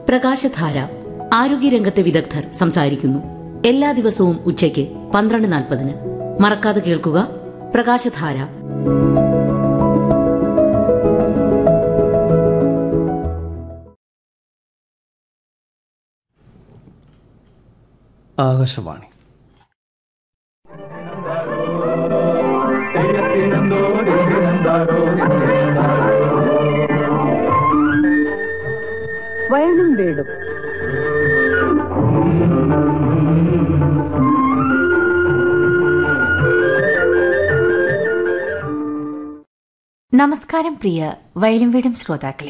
പ്രകാശധാര ആരോഗ്യരംഗത്തെ വിദഗ്ധർ സംസാരിക്കുന്നു എല്ലാ ദിവസവും ഉച്ചയ്ക്ക് പന്ത്രണ്ട് നാൽപ്പതിന് മറക്കാതെ കേൾക്കുക പ്രകാശധാര ആകാശവാണി വയനും വീടും നമസ്കാരം പ്രിയ വയലും വീടും ശ്രോതാക്കളെ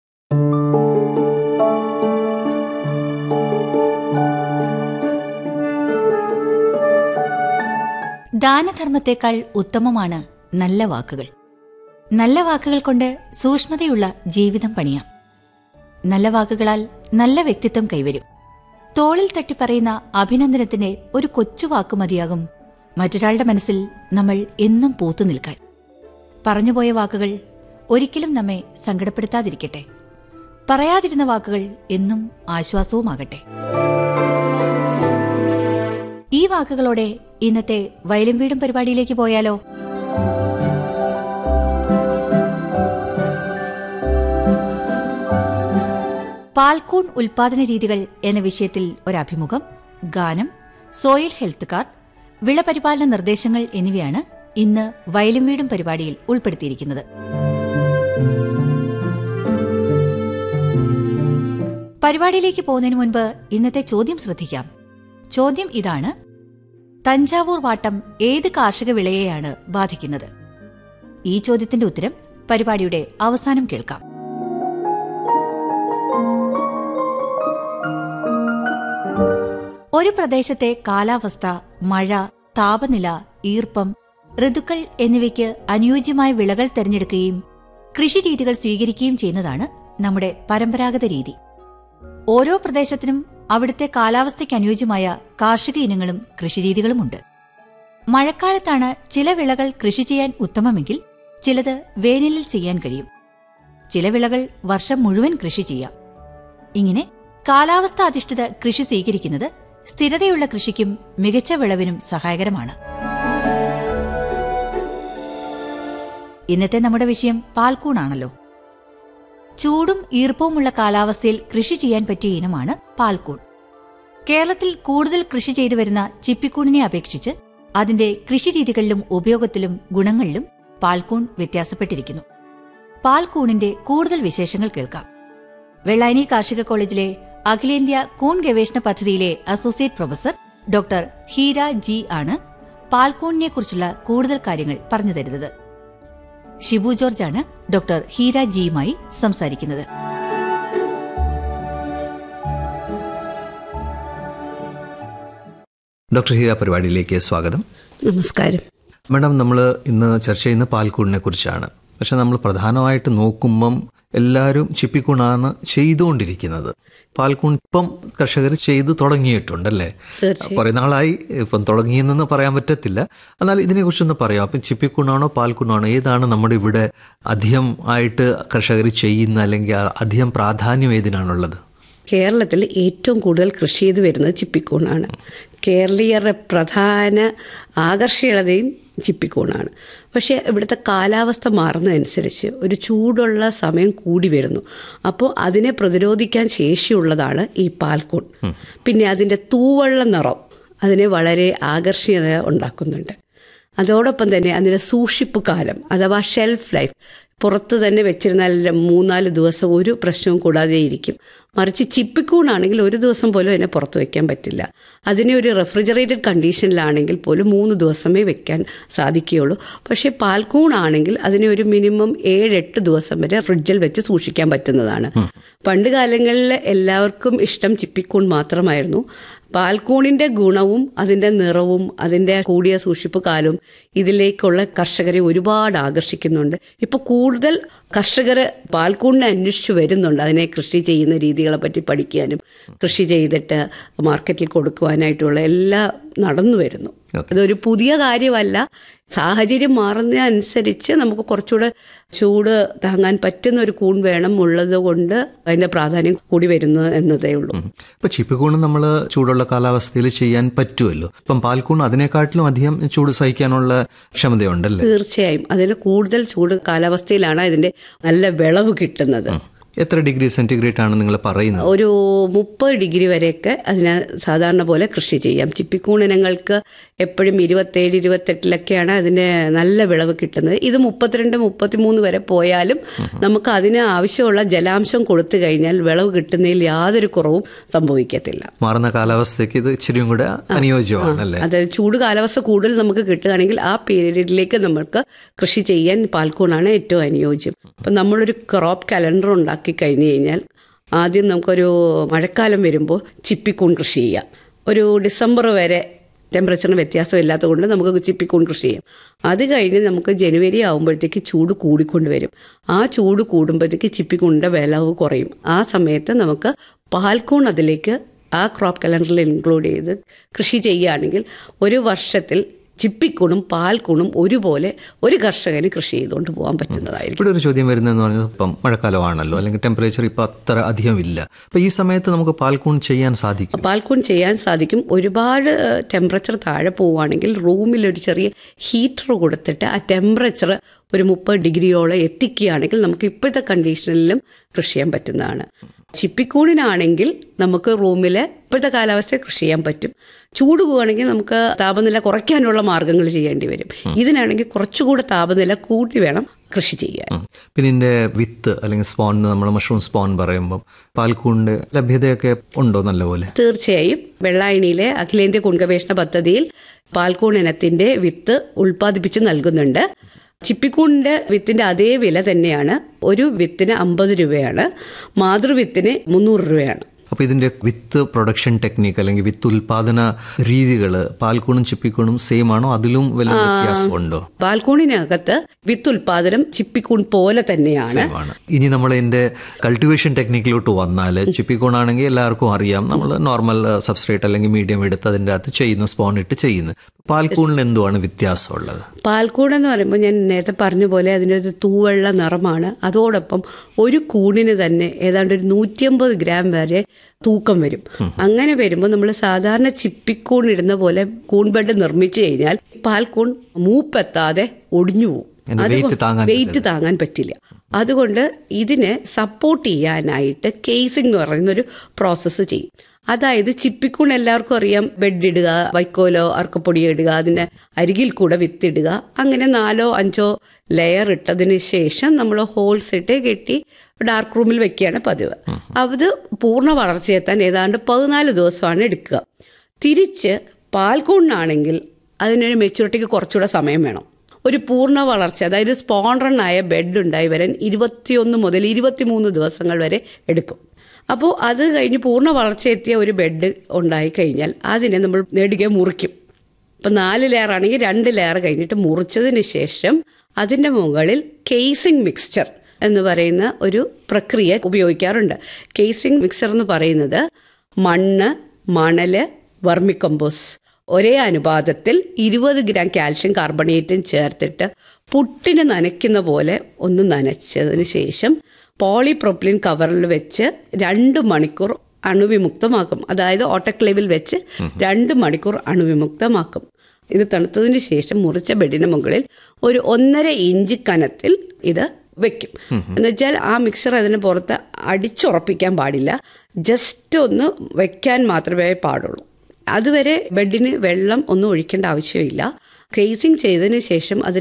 ദാനധർമ്മത്തെക്കാൾ ഉത്തമമാണ് നല്ല വാക്കുകൾ നല്ല വാക്കുകൾ കൊണ്ട് സൂക്ഷ്മതയുള്ള ജീവിതം പണിയാം നല്ല വാക്കുകളാൽ നല്ല വ്യക്തിത്വം കൈവരും തോളിൽ തട്ടി പറയുന്ന അഭിനന്ദനത്തിന് ഒരു കൊച്ചു വാക്ക് മതിയാകും മറ്റൊരാളുടെ മനസ്സിൽ നമ്മൾ എന്നും പൂത്തു നിൽക്കാൻ പറഞ്ഞുപോയ വാക്കുകൾ ഒരിക്കലും നമ്മെ സങ്കടപ്പെടുത്താതിരിക്കട്ടെ പറയാതിരുന്ന വാക്കുകൾ എന്നും ആശ്വാസവുമാകട്ടെ ഈ വാക്കുകളോടെ ഇന്നത്തെ വയലും വീടും പരിപാടിയിലേക്ക് പോയാലോ പാൽക്കൂൺ ഉൽപാദന രീതികൾ എന്ന വിഷയത്തിൽ ഒരഭിമുഖം ഗാനം സോയിൽ ഹെൽത്ത് കാർഡ് വിളപരിപാലന നിർദ്ദേശങ്ങൾ എന്നിവയാണ് ഇന്ന് വയലും വീടും പരിപാടിയിൽ ഉൾപ്പെടുത്തിയിരിക്കുന്നത് പരിപാടിയിലേക്ക് പോകുന്നതിന് മുൻപ് ഇന്നത്തെ ചോദ്യം ശ്രദ്ധിക്കാം ചോദ്യം ഇതാണ് തഞ്ചാവൂർ വാട്ടം ഏത് കാർഷിക വിളയെയാണ് ബാധിക്കുന്നത് ഈ ചോദ്യത്തിന്റെ ഉത്തരം പരിപാടിയുടെ അവസാനം കേൾക്കാം ഒരു പ്രദേശത്തെ കാലാവസ്ഥ മഴ താപനില ഈർപ്പം ഋതുക്കൾ എന്നിവയ്ക്ക് അനുയോജ്യമായ വിളകൾ തിരഞ്ഞെടുക്കുകയും കൃഷിരീതികൾ സ്വീകരിക്കുകയും ചെയ്യുന്നതാണ് നമ്മുടെ പരമ്പരാഗത രീതി ഓരോ പ്രദേശത്തിനും അവിടുത്തെ കാലാവസ്ഥയ്ക്ക് അനുയോജ്യമായ കാർഷിക ഇനങ്ങളും കൃഷിരീതികളുമുണ്ട് മഴക്കാലത്താണ് ചില വിളകൾ കൃഷി ചെയ്യാൻ ഉത്തമമെങ്കിൽ ചിലത് വേനലിൽ ചെയ്യാൻ കഴിയും ചില വിളകൾ വർഷം മുഴുവൻ കൃഷി ചെയ്യാം ഇങ്ങനെ കാലാവസ്ഥ അധിഷ്ഠിത കൃഷി സ്വീകരിക്കുന്നത് സ്ഥിരതയുള്ള കൃഷിക്കും മികച്ച വിളവിനും സഹായകരമാണ് ഇന്നത്തെ നമ്മുടെ വിഷയം പാൽക്കൂണാണല്ലോ ചൂടും ഈർപ്പവുമുള്ള കാലാവസ്ഥയിൽ കൃഷി ചെയ്യാൻ പറ്റിയ ഇനമാണ് പാൽക്കൂൺ കേരളത്തിൽ കൂടുതൽ കൃഷി ചെയ്തു വരുന്ന ചിപ്പിക്കൂണിനെ അപേക്ഷിച്ച് അതിന്റെ കൃഷിരീതികളിലും ഉപയോഗത്തിലും ഗുണങ്ങളിലും പാൽക്കൂൺ വ്യത്യാസപ്പെട്ടിരിക്കുന്നു പാൽക്കൂണിന്റെ കൂടുതൽ വിശേഷങ്ങൾ കേൾക്കാം വെള്ളായണി കാർഷിക കോളേജിലെ അഖിലേന്ത്യാ കൂൺ ഗവേഷണ പദ്ധതിയിലെ associate professor doctor Heera ji ആണ് പാൽക്കൂണിനെ കുറിച്ചുള്ള കൂടുതൽ കാര്യങ്ങൾ പറഞ്ഞു തരുന്നത് ഷിബു ജോർജാണ് ഡോക്ടർ ഹീര ജിയുമായി സംസാരിക്കുന്നത് ഡോക്ടർ ഹീര പരിപാടിയിലേക്ക് സ്വാഗതം നമസ്കാരം മാഡം നമ്മൾ ഇന്ന് ചർച്ച ചെയ്യുന്ന പാൽക്കൂടിനെ കുറിച്ചാണ് പക്ഷെ നമ്മൾ പ്രധാനമായിട്ട് നോക്കുമ്പം എല്ലാവരും ചിപ്പിക്കൂണാണ് ചെയ്തുകൊണ്ടിരിക്കുന്നത് പാൽക്കൂൺ ഇപ്പം കർഷകർ ചെയ്തു തുടങ്ങിയിട്ടുണ്ടല്ലേ കുറെ നാളായി ഇപ്പം തുടങ്ങിയെന്ന് പറയാൻ പറ്റത്തില്ല എന്നാൽ ഇതിനെക്കുറിച്ചൊന്ന് പറയാം അപ്പം ചിപ്പിക്കൂണാണോ പാൽക്കൂണാണോ ഏതാണ് നമ്മുടെ ഇവിടെ അധികം ആയിട്ട് കർഷകർ ചെയ്യുന്ന അല്ലെങ്കിൽ അധികം പ്രാധാന്യം ഏതിനാണുള്ളത് കേരളത്തിൽ ഏറ്റവും കൂടുതൽ കൃഷി ചെയ്ത് വരുന്നത് ചിപ്പിക്കൂണാണ് കേരളീയരുടെ പ്രധാന ആകർഷണീയതയും ചിപ്പിക്കൂണാണ് പക്ഷേ ഇവിടുത്തെ കാലാവസ്ഥ മാറുന്നതനുസരിച്ച് ഒരു ചൂടുള്ള സമയം കൂടി വരുന്നു അപ്പോൾ അതിനെ പ്രതിരോധിക്കാൻ ശേഷിയുള്ളതാണ് ഈ പാൽക്കൂൺ പിന്നെ അതിൻ്റെ തൂവള്ള നിറം അതിനെ വളരെ ആകർഷണീയത ഉണ്ടാക്കുന്നുണ്ട് അതോടൊപ്പം തന്നെ അതിൻ്റെ സൂക്ഷിപ്പ് കാലം അഥവാ ഷെൽഫ് ലൈഫ് പുറത്ത് തന്നെ വെച്ചിരുന്നാൽ മൂന്നാല് ദിവസം ഒരു പ്രശ്നവും കൂടാതെ ഇരിക്കും മറിച്ച് ചിപ്പിക്കൂണാണെങ്കിൽ ഒരു ദിവസം പോലും അതിനെ പുറത്ത് വെക്കാൻ പറ്റില്ല അതിനെ ഒരു റെഫ്രിജറേറ്റഡ് കണ്ടീഷനിലാണെങ്കിൽ പോലും മൂന്ന് ദിവസമേ വെക്കാൻ സാധിക്കുകയുള്ളൂ പക്ഷേ പാൽക്കൂണാണെങ്കിൽ അതിനെ ഒരു മിനിമം ഏഴെട്ട് ദിവസം വരെ ഫ്രിഡ്ജിൽ വെച്ച് സൂക്ഷിക്കാൻ പറ്റുന്നതാണ് പണ്ട് കാലങ്ങളിൽ എല്ലാവർക്കും ഇഷ്ടം ചിപ്പിക്കൂൺ മാത്രമായിരുന്നു പാൽക്കൂണിന്റെ ഗുണവും അതിന്റെ നിറവും അതിന്റെ കൂടിയ സൂക്ഷിപ്പ് കാലവും ഇതിലേക്കുള്ള കർഷകരെ ഒരുപാട് ആകർഷിക്കുന്നുണ്ട് ഇപ്പൊ കൂടുതൽ കർഷകർ പാൽക്കൂണിനെ അന്വേഷിച്ചു വരുന്നുണ്ട് അതിനെ കൃഷി ചെയ്യുന്ന രീതിയിൽ രീതികളെ പറ്റി പഠിക്കാനും കൃഷി ചെയ്തിട്ട് മാർക്കറ്റിൽ കൊടുക്കുവാനായിട്ടുള്ള എല്ലാം നടന്നു വരുന്നു അതൊരു പുതിയ കാര്യമല്ല സാഹചര്യം മാറുന്നതനുസരിച്ച് നമുക്ക് കുറച്ചുകൂടെ ചൂട് താങ്ങാൻ പറ്റുന്ന ഒരു കൂൺ വേണം ഉള്ളത് കൊണ്ട് അതിന്റെ പ്രാധാന്യം കൂടി വരുന്നു എന്നതേ ഉള്ളൂ ഇപ്പൊ ചിപ്പിക്കൂണ് നമ്മൾ ചൂടുള്ള കാലാവസ്ഥയിൽ ചെയ്യാൻ പറ്റുമല്ലോ ഇപ്പം പാൽക്കൂൺ അതിനെക്കാട്ടിലും അധികം ചൂട് സഹിക്കാനുള്ള ക്ഷമതയുണ്ടല്ലേ തീർച്ചയായും അതിന് കൂടുതൽ ചൂട് കാലാവസ്ഥയിലാണ് ഇതിന്റെ നല്ല വിളവ് കിട്ടുന്നത് എത്ര ഡിഗ്രി സെന്റിഗ്രേഡ് ആണ് നിങ്ങൾ പറയുന്നത് ഒരു മുപ്പത് ഡിഗ്രി വരെയൊക്കെ അതിനെ സാധാരണ പോലെ കൃഷി ചെയ്യാം ചിപ്പിക്കൂണിനങ്ങൾക്ക് എപ്പോഴും ഇരുപത്തേഴ് ഇരുപത്തെട്ടിലൊക്കെയാണ് അതിന് നല്ല വിളവ് കിട്ടുന്നത് ഇത് മുപ്പത്തിരണ്ട് മുപ്പത്തിമൂന്ന് വരെ പോയാലും നമുക്ക് അതിന് ആവശ്യമുള്ള ജലാംശം കൊടുത്തു കഴിഞ്ഞാൽ വിളവ് കിട്ടുന്നതിൽ യാതൊരു കുറവും സംഭവിക്കത്തില്ല മാറുന്ന കാലാവസ്ഥയ്ക്ക് ഇത് ഇച്ചിരിയും കൂടെ അനുയോജ്യമാണ് അല്ലേ അതായത് ചൂട് കാലാവസ്ഥ കൂടുതൽ നമുക്ക് കിട്ടുകയാണെങ്കിൽ ആ പീരീഡിലേക്ക് നമുക്ക് കൃഷി ചെയ്യാൻ പാൽക്കൂണാണ് ഏറ്റവും അനുയോജ്യം അപ്പം നമ്മളൊരു ക്രോപ്പ് കലണ്ടർ ഉണ്ടാക്കി കഴിഞ്ഞു കഴിഞ്ഞാൽ ആദ്യം നമുക്കൊരു മഴക്കാലം വരുമ്പോൾ ചിപ്പിക്കൂൺ കൃഷി ചെയ്യാം ഒരു ഡിസംബർ വരെ ടെമ്പറേച്ചറിന് വ്യത്യാസമില്ലാത്തത് കൊണ്ട് നമുക്ക് ചിപ്പിക്കൂൺ കൃഷി ചെയ്യാം അത് കഴിഞ്ഞ് നമുക്ക് ജനുവരി ആകുമ്പോഴത്തേക്ക് ചൂട് കൂടിക്കൊണ്ട് വരും ആ ചൂട് കൂടുമ്പോഴത്തേക്ക് ചിപ്പിക്കൂണിൻ്റെ വിലവ് കുറയും ആ സമയത്ത് നമുക്ക് പാൽക്കൂൺ അതിലേക്ക് ആ ക്രോപ്പ് കലണ്ടറിൽ ഇൻക്ലൂഡ് ചെയ്ത് കൃഷി ചെയ്യുകയാണെങ്കിൽ ഒരു വർഷത്തിൽ ചിപ്പിക്കൂണും പാൽക്കൂണും ഒരുപോലെ ഒരു കർഷകന് കൃഷി ചെയ്തുകൊണ്ട് പോകാൻ പറ്റുന്നതായിരിക്കും ഇവിടെ ഒരു ചോദ്യം വരുന്നതെന്ന് പറഞ്ഞാൽ ഇപ്പം മഴക്കാലമാണല്ലോ അല്ലെങ്കിൽ ടെമ്പറേച്ചർ ഇപ്പം അത്ര അധികം ഇല്ല അപ്പം ഈ സമയത്ത് നമുക്ക് പാൽക്കൂൺ ചെയ്യാൻ സാധിക്കും പാൽക്കൂൺ ചെയ്യാൻ സാധിക്കും ഒരുപാട് ടെമ്പറേച്ചർ താഴെ പോവുകയാണെങ്കിൽ റൂമിൽ ഒരു ചെറിയ ഹീറ്റർ കൊടുത്തിട്ട് ആ ടെമ്പറേച്ചർ ഒരു മുപ്പത് ഡിഗ്രിയോളം എത്തിക്കുകയാണെങ്കിൽ നമുക്ക് ഇപ്പോഴത്തെ കണ്ടീഷനിലും കൃഷി ചെയ്യാൻ പറ്റുന്നതാണ് ചിപ്പിക്കൂണിനാണെങ്കിൽ നമുക്ക് റൂമിൽ ഇപ്പോഴത്തെ കാലാവസ്ഥയിൽ കൃഷി ചെയ്യാൻ പറ്റും ചൂട് പോവുകയാണെങ്കിൽ നമുക്ക് താപനില കുറയ്ക്കാനുള്ള മാർഗങ്ങൾ ചെയ്യേണ്ടി വരും ഇതിനാണെങ്കിൽ കുറച്ചുകൂടെ താപനില കൂട്ടി വേണം കൃഷി ചെയ്യാൻ ഉം. പിന്നെ ഇതിന്റെ വിത്ത് അല്ലെങ്കിൽ സ്പോൺ നമ്മൾ മഷ്റൂം സ്പോൺ പറയുമ്പോൾ പാൽക്കൂണിന്റെ ലഭ്യതയൊക്കെ ഉണ്ടോ നല്ലപോലെ തീർച്ചയായും വെള്ളായണിയിലെ അഖിലേന്ത്യാ കുൺഗവേഷണ പദ്ധതിയിൽ പാൽക്കൂൺ ഇനത്തിന്റെ വിത്ത് ഉൽപ്പാദിപ്പിച്ച് നൽകുന്നുണ്ട് ചിപ്പിക്കൂണിന്റെ വിത്തിന്റെ അതേ വില തന്നെയാണ് ഒരു വിത്തിന് അമ്പത് രൂപയാണ് മാതൃവിത്തിന് മുന്നൂറ് രൂപയാണ് അപ്പോൾ ഇതിന്റെ വിത്ത് പ്രൊഡക്ഷൻ ടെക്നിക്ക് അല്ലെങ്കിൽ വിത്ത് ഉൽപാദന രീതികൾ പാൽക്കൂണും ചിപ്പിക്കൂണും സെയിം ആണോ അതിലും വല്ല വ്യത്യാസമുണ്ടോ പാൽക്കൂണിനകത്ത് വിത്ത് ഉൽപാദനം ചിപ്പിക്കൂൺ പോലെ തന്നെയാണ് Same ആണ് ഇനി നമ്മൾ ഇതിന്റെ കൾട്ടിവേഷൻ ടെക്നിക്കിലോട്ട് വന്നാൽ ചിപ്പിക്കൂൺ ആണെങ്കിൽ എല്ലാവർക്കും അറിയാം നമ്മൾ നോർമൽ സബ്സ്ട്രേറ്റ് അല്ലെങ്കിൽ മീഡിയം എടുത്ത് അതിൻ്റെ അകത്ത് ചെയ്യുന്ന സ്പോൺ ഇട്ട് ചെയ്യുന്നു പാൽക്കൂണിന് എന്തുവാണ് വ്യത്യാസമുള്ളത് പാൽക്കൂട് എന്ന് പറയുമ്പോൾ ഞാൻ നേരത്തെ പറഞ്ഞ പോലെ അതിൻ്റെ ഒരു തൂവെള്ള നിറമാണ് അതോടൊപ്പം ഒരു കൂണിന് തന്നെ ഏതാണ്ട് ഒരു നൂറ്റിയമ്പത് ഗ്രാം വരെ തൂക്കം വരും അങ്ങനെ വരുമ്പോൾ നമ്മൾ സാധാരണ ചിപ്പിക്കൂൺ ഇടുന്ന പോലെ കൂൺ ബെഡ് നിർമ്മിച്ചു കഴിഞ്ഞാൽ പാൽക്കൂൺ മൂപ്പെത്താതെ ഒടിഞ്ഞു പോകും അതിന്റെ weight താങ്ങാൻ വെയിറ്റ് താങ്ങാൻ പറ്റില്ല അതുകൊണ്ട് ഇതിനെ സപ്പോർട്ട് ചെയ്യാനായിട്ട് കേസിംഗ് എന്ന് പറയുന്ന ഒരു പ്രോസസ്സ് ചെയ്യും അതായത് ചിപ്പിക്കൂൺ എല്ലാവർക്കും അറിയാം ബെഡ് ഇടുക വൈക്കോലോ അർക്കപ്പൊടി ഇടുക അതിൻ്റെ അരികിൽ കൂടെ വിത്തിടുക അങ്ങനെ നാലോ അഞ്ചോ ലെയർ ഇട്ടതിന് ശേഷം നമ്മൾ ഹോൾസ് ഇട്ട് കെട്ടി ഡാർക്ക് റൂമിൽ വെക്കുകയാണ് പതിവ് അത് പൂർണ്ണ വളർച്ചയെത്താൻ ഏതാണ്ട് പതിനാല് ദിവസമാണ് എടുക്കുക തിരിച്ച് പാൽക്കൂണിനാണെങ്കിൽ അതിനൊരു മെച്യൂരിറ്റിക്ക് കുറച്ചുകൂടെ സമയം വേണം ഒരു പൂർണ്ണ വളർച്ച അതായത് സ്പോൺറണായ ബെഡ് ഉണ്ടായി വരാൻ ഇരുപത്തിയൊന്ന് മുതൽ ഇരുപത്തിമൂന്ന് ദിവസങ്ങൾ വരെ എടുക്കും അപ്പോൾ അത് കഴിഞ്ഞ് പൂർണ്ണ വളർച്ച എത്തിയ ഒരു ബെഡ് ഉണ്ടായി കഴിഞ്ഞാൽ അതിനെ നമ്മൾ നെടുകെ മുറിക്കും ഇപ്പം നാല് ലെയർ ആണെങ്കിൽ രണ്ട് ലെയർ കഴിഞ്ഞിട്ട് മുറിച്ചതിന് ശേഷം അതിൻ്റെ മുകളിൽ കേസിംഗ് മിക്സ്ചർ എന്ന് പറയുന്ന ഒരു പ്രക്രിയ ഉപയോഗിക്കാറുണ്ട് കേസിംഗ് മിക്സ്ചർ എന്ന് പറയുന്നത് മണ്ണ് മണല് വർമിക്കമ്പോസ് ഒരേ അനുപാതത്തിൽ ഇരുപത് ഗ്രാം കാൽഷ്യം കാർബണേറ്റും ചേർത്തിട്ട് പുട്ടിന് നനയ്ക്കുന്ന പോലെ ഒന്ന് നനച്ചതിന് ശേഷം പോളിപ്രോപ്പിലിൻ കവറിൽ വെച്ച് രണ്ട് മണിക്കൂർ അണുവിമുക്തമാക്കും അതായത് ഓട്ടോക്ലേവിൽ വെച്ച് രണ്ട് മണിക്കൂർ അണുവിമുക്തമാക്കും ഇത് തണുത്തതിന് ശേഷം മുറിച്ച ബെഡിന് മുകളിൽ ഒരു ഒന്നര ഇഞ്ച് കനത്തിൽ ഇത് വെക്കും എന്നുവെച്ചാൽ ആ മിക്സർ അതിന് പുറത്ത് അടിച്ചുറപ്പിക്കാൻ പാടില്ല ജസ്റ്റ് ഒന്ന് വെക്കാൻ മാത്രമേ പാടുള്ളൂ അതുവരെ ബെഡിന് വെള്ളം ഒന്നും ഒഴിക്കേണ്ട ആവശ്യമില്ല ക്രേസിങ് ചെയ്തതിന് ശേഷം അതിന്